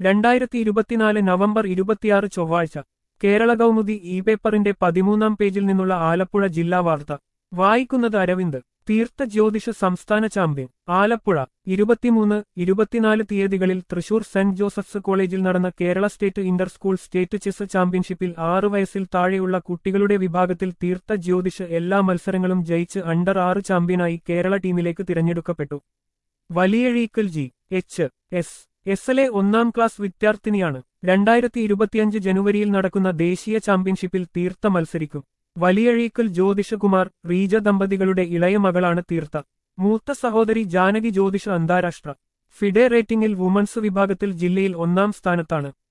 രണ്ടായിരത്തി ഇരുപത്തിനാല് നവംബർ ഇരുപത്തിയാറ് ചൊവ്വാഴ്ച കേരള കൗമുദി ഇ പേപ്പറിന്റെ പതിമൂന്നാം പേജിൽ നിന്നുള്ള ആലപ്പുഴ ജില്ലാ വാർത്ത വായിക്കുന്നത് അരവിന്ദ് തീർത്ഥ ജ്യോതിഷ സംസ്ഥാന ചാമ്പ്യൻ ആലപ്പുഴ ഇരുപത്തിമൂന്ന് ഇരുപത്തിനാല് തീയതികളിൽ തൃശൂർ സെന്റ് ജോസഫ്സ് കോളേജിൽ നടന്ന Kerala state inter school state chess ചാമ്പ്യൻഷിപ്പിൽ ആറു വയസ്സിൽ താഴെയുള്ള കുട്ടികളുടെ വിഭാഗത്തിൽ തീർത്ഥ ജ്യോതിഷ എല്ലാ മത്സരങ്ങളും ജയിച്ച് അണ്ടർ ആറ് ചാമ്പ്യനായി കേരള ടീമിലേക്ക് തിരഞ്ഞെടുക്കപ്പെട്ടു വലിയഴീക്കൽ ജി എച്ച് എസ് എസ്എലെ ഒന്നാം ക്ലാസ് വിദ്യാർത്ഥിനിയാണ് രണ്ടായിരത്തി ഇരുപത്തിയഞ്ച് ജനുവരിയിൽ നടക്കുന്ന ദേശീയ ചാമ്പ്യൻഷിപ്പിൽ തീർത്ഥ മത്സരിക്കും വലിയഴീക്കൽ ജ്യോതിഷകുമാർ റീജ ദമ്പതികളുടെ ഇളയ മകളാണ് തീർത്ഥ മൂത്ത സഹോദരി ജാനകി ജ്യോതിഷ അന്താരാഷ്ട്ര ഫിഡെ റേറ്റിംഗിൽ വുമൺസ് വിഭാഗത്തിൽ ജില്ലയിൽ ഒന്നാം സ്ഥാനത്താണ്